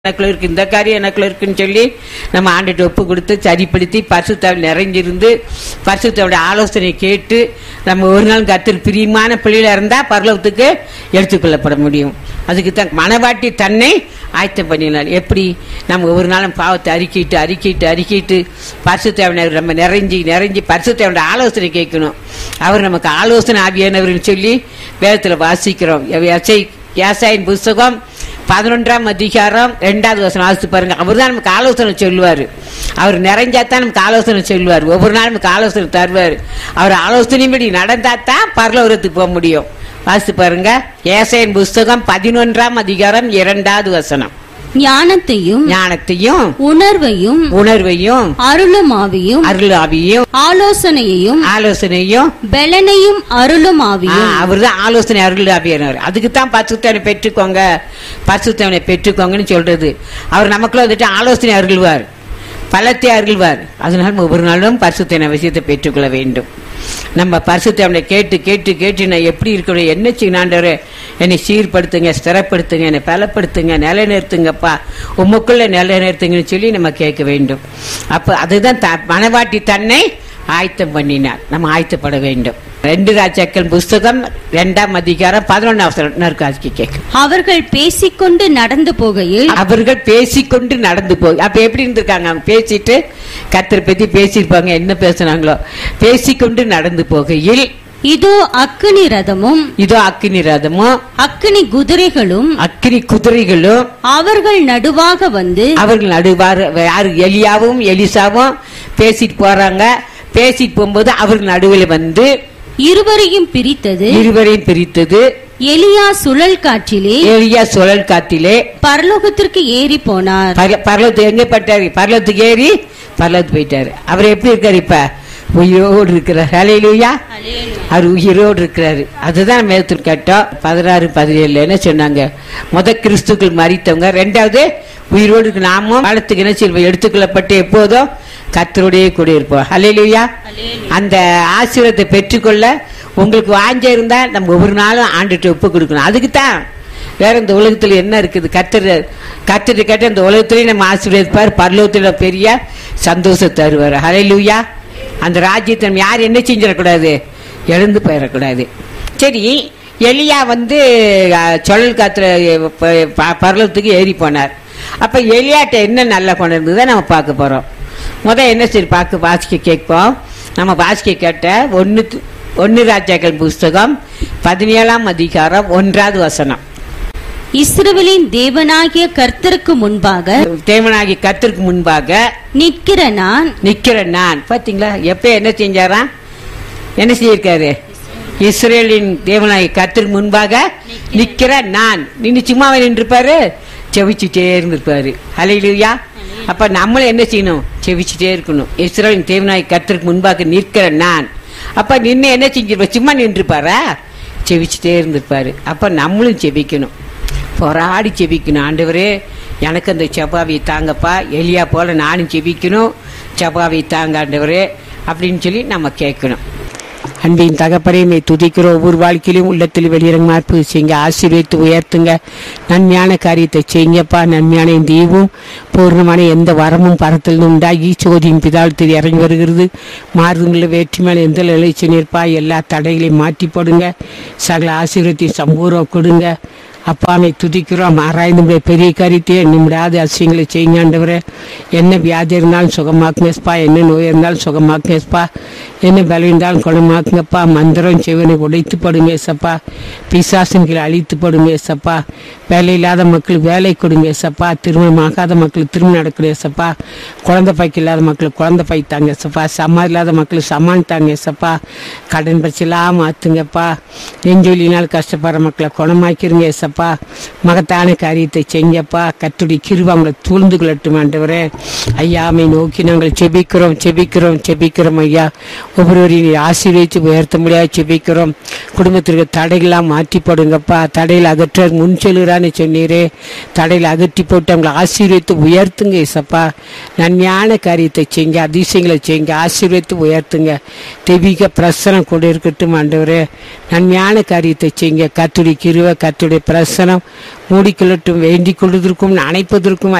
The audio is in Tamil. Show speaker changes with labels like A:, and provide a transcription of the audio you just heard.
A: எனக்குள்ள இருக்கு இந்த காரியம் எனக்குள்ள இருக்குன்னு சொல்லி நம்ம ஆண்டுட்டு ஒப்பு கொடுத்து சரிப்படுத்தி பரிசுத்தாவில் நிறைஞ்சிருந்து பரிசுத்தாவுடைய ஆலோசனை கேட்டு நம்ம ஒரு நாள் கத்திர பிரியமான பிள்ளைகளா இருந்தா பரலோகத்துக்கு எடுத்துக்கொள்ளப்பட முடியும் அதுக்கு தான் மனவாட்டி தன்னை ஆயத்தம் பண்ணினார் எப்படி நம்ம ஒரு நாளும் பாவத்தை அறிக்கிட்டு அறிக்கிட்டு அறிக்கிட்டு பரிசுத்தாவினர் நம்ம நிறைஞ்சி நிறைஞ்சி பரிசுத்தாவுடைய ஆலோசனை கேட்கணும் அவர் நமக்கு ஆலோசனை ஆவியானவர்னு சொல்லி வேதத்தில் வாசிக்கிறோம் எசை யாசாயின் புஸ்தகம் பதினொன்றாம் அதிகாரம் ரெண்டாவது வசனம் வாசித்து பாருங்க அவர் தான் நமக்கு ஆலோசனை சொல்லுவார் அவர் நிறைஞ்சா தான் நமக்கு ஆலோசனை சொல்லுவார் ஒவ்வொரு நாளும் நமக்கு ஆலோசனை தருவார் அவர் ஆலோசனைப்படி நடந்தா தான் பரலோகத்துக்கு போக முடியும் வாசித்து பாருங்க ஏசையின் புஸ்தகம் பதினொன்றாம் அதிகாரம் இரண்டாவது வசனம்
B: ஞானத்தையும்
A: ஞானத்தையும்
B: உணர்வையும்
A: உணர்வையும்
B: அருளுமாவியும்
A: அருளாவியும்
B: ஆலோசனையையும்
A: ஆலோசனையும்
B: பெலனையும் அருளுமாவியும்
A: அவர் தான் ஆலோசனை அருள் ஆவியானவர் அதுக்கு தான் பரிசுத்தவனை பெற்றுக்கோங்க பரிசுத்தவனை பெற்றுக்கோங்கன்னு சொல்றது அவர் நமக்குள்ள வந்துட்டு ஆலோசனை அருள்வார் பலத்தை அருள்வார் அதனால நம்ம ஒவ்வொரு நாளும் பரிசுத்தனை விஷயத்தை பெற்றுக்கொள்ள வேண்டும் நம்ம பரிசுத்தவனை கேட்டு கேட்டு கேட்டு நான் எப்படி இருக்கணும் என்ன செய்யணாண்டவரே என்னை சீர்படுத்துங்க ஸ்திரப்படுத்துங்க என்னை பலப்படுத்துங்க நிலைநிறுத்துங்கப்பா உமக்குள்ள நிலைநிறுத்துங்கன்னு சொல்லி நம்ம கேட்க வேண்டும் அப்போ அதுதான் த- மனவாட்டி தன்னை ஆயத்தம் பண்ணினார் நம்ம ஆயத்தப்பட வேண்டும் ரெண்டு ராஜாக்கள் புஸ்தகம் ரெண்டாம் அதிகாரம் பதினொன்னாவது காட்சி கேட்கும்
B: அவர்கள் பேசிக்கொண்டு நடந்து போகையில்
A: அவர்கள் பேசிக்கொண்டு நடந்து போய் அப்ப எப்படி இருந்திருக்காங்க அவங்க பேசிட்டு கத்தரை பத்தி பேசியிருப்பாங்க என்ன பேசுனாங்களோ பேசிக்கொண்டு நடந்து போகையில்
B: இதோ அக்கினி ரதமும்
A: இதோ அக்கினி ரதமும்
B: அக்கினி குதிரைகளும்
A: அக்கினி குதிரைகளும்
B: அவர்கள் நடுவாக வந்து
A: அவர்கள் நடுவார் யாரு எலியாவும் எலிசாவும் பேசிட்டு போறாங்க பேசிட்டு போகும்போது அவர்கள் நடுவில் வந்து
B: இருவரையும் பிரித்தது
A: இருவரையும் பிரித்தது
B: எலியா சுழல் காற்றிலே
A: எலியா சுழல் காத்திலே
B: பரலோகத்திற்கு ஏறி போனார்
A: பர- பரலோகத்துக்கு எங்க பட்டாரு பரலோகத்துக்கு ஏறி பரலோகத்துக்கு போயிட்டாரு அவர் எப்படி இருக்காரு இப்ப உயிரோடு இருக்கிறார் ஹalleluya அவர் உயிரோடு இருக்கிறாரு அதுதான் மேத்தில் கேட்டோம் பதினாறு பதினேழுல என்ன சொன்னாங்க முத கிறிஸ்துக்கள் மறித்தவங்க ரெண்டாவது உயிரோடு இருக்கு நாமும் காலத்துக்கு என்ன செய்வோம் எடுத்துக்கொள்ளப்பட்டு எப்போதும் கத்தரோடயே கூட இருப்போம் ஹalleluya அந்த ஆசீர்வாதத்தை பெற்றுக்கொள்ள உங்களுக்கு வாஞ்ச இருந்தா நம்ம ஒவ்வொரு நாளும் ஆண்டுட்டு ஒப்பு கொடுக்கணும் அதுக்கு தான் வேற இந்த உலகத்துல என்ன இருக்குது கத்துற கத்துட்டு கேட்ட இந்த உலகத்திலேயே நம்ம ஆசீர்வதிப்பார் பரலோகத்துல பெரிய சந்தோஷம் தருவார் ஹalleluya அந்த ராஜ்யத்தை நம்ம யார் என்ன செஞ்சிடக்கூடாது எழுந்து போயிடக்கூடாது சரி எலியா வந்து அஹ், சுழல் காத்துல ப- ப- பரலோகத்துக்கு ஏறி போனார் அப்ப எலியாட்ட என்ன நல்ல கொண்டு இருந்ததை நம்ம பார்க்க போறோம் முத என்ன சரி பார்க்க வாசிக்க கேட்போம் நம்ம வாசிக்க கேட்ட ஒன்னு ஒன்னு ராஜாக்கள் புஸ்தகம் பதினேழாம் அதிகாரம் ஒன்றாவது வசனம்
B: இஸ்ரவேலின் தேவனாகிய கர்த்தருக்கு முன்பாக
A: தேவனாகி கத்திற்கு முன்பாக
B: நிற்கிற நான்
A: நிக்கிற நான் பாத்தீங்களா எப்ப என்ன செஞ்சாராம் என்ன செய்யிருக்காரு இஸ்ரேலின் தேவனாகி கத்திற்கு முன்பாக நிக்கிற நான் நின்று சும்மாவே நின்றுப்பாரு செவிச்சுட்டே இருந்திருப்பாரு ஹalleluya அப்ப நம்மளும் என்ன செய்யணும் செவிச்சுட்டே இருக்கணும் இஸ்ரேலின் தேவனாகி கத்திற்கு முன்பாக நிற்கிற நான் அப்ப நின்று என்ன செஞ்சிருப்பா சும்மா நின்றுப்பாரா செவிச்சுட்டே இருந்திருப்பாரு அப்ப நம்மளும் செபிக்கணும் போராடி செபிக்கணும் ஆண்டவரே எனக்கு அந்த செபாவை தாங்கப்பா எலியா போல நானும் செபிக்கணும் செபாவை தாங்க ஆண்டவரே அப்படின்னு சொல்லி நம்ம கேட்கணும் அன்பின் தகப்பரையுமே துதிக்கிறோம் ஒவ்வொரு வாழ்க்கையிலும் உள்ளத்தில் வெளியிறங்க அற்புதம் செய்யுங்க ஆசீர்வதித்து உயர்த்துங்க நன்மையான காரியத்தை செய்யுங்கப்பா நன்மையான இந்த ஈவும் பூர்ணமான எந்த வரமும் பரத்தில் உண்டாகி சோதியின் பிதாளத்தில் இறங்கி வருகிறது மாறுதுங்கள வேற்றி மேலே எந்த எழுச்சி நிற்பா எல்லா தடைகளையும் மாற்றி போடுங்க சகல ஆசீர்வத்தை சம்பூர்வம் கொடுங்க அப்பாமை துதிக்கிறோம் ஆராய்ந்து உம்முடைய பெரிய காரியத்தையே நிமிடாத அதிசயங்களை செய்யுங்க ஆண்டவரே என்ன வியாதி இருந்தாலும் சுகமாக்குங்கப்பா என்ன நோய் இருந்தாலும் சுகமாக்குங்கப்பா என்ன பலம் இருந்தாலும் குணமாக்குங்கப்பா மந்திரம் செவனை உடைத்து போடுங்க ஏசப்பா பிசாசன்களை அழித்து போடுங்க ஏசப்பா வேலை இல்லாத மக்களுக்கு வேலை கொடுங்க ஏசப்பா திருமணம் ஆகாத மக்களுக்கு திருமணம் நடக்கணும் ஏசப்பா குழந்தை பைக்கு இல்லாத மக்களுக்கு குழந்தை பை தாங்க ஏசப்பா சமா இல்லாத மக்களுக்கு சமான் தாங்க ஏசப்பா கடன் பிரச்சனைலாம் மாத்துங்கப்பா நெஞ்சொலினால் கஷ்டப்படுற மக்களை குணமாக்கிருங்க ஏசப்பா மகத்தான காரியத்தை செஞ்சப்பா கத்துடி கிருவ அவங்களை தூழ்ந்து கொள்ளட்டும் ஆண்டவரே ஐயாமை நோக்கி நாங்கள் செபிக்கிறோம் செபிக்கிறோம் செபிக்கிறோம் ஐயா ஒவ்வொருவரையும் ஆசீர்வதித்து உயர்த்த முடியாது செபிக்கிறோம் குடும்பத்திற்கு தடைகளாம் மாற்றி போடுங்கப்பா தடையில் அகற்ற முன் செல்கிறான்னு சொன்னீரே தடையில் அகற்றி போட்டு அவங்களை ஆசீர்வதித்து உயர்த்துங்க இசப்பா நன்மையான காரியத்தை செய்யுங்க அதிசயங்களை செய்யுங்க ஆசீர்வதித்து உயர்த்துங்க தெய்வீக பிரசனம் கொண்டு இருக்கட்டும் ஆண்டவரே நன்மையான காரியத்தை செய்யுங்க கத்துடைய கிருவ கத்துடைய பிரசனம் மூடிக்கொள்ளட்டும் வேண்டிக் கொள்வதற்கும் அணைப்பதற்கும்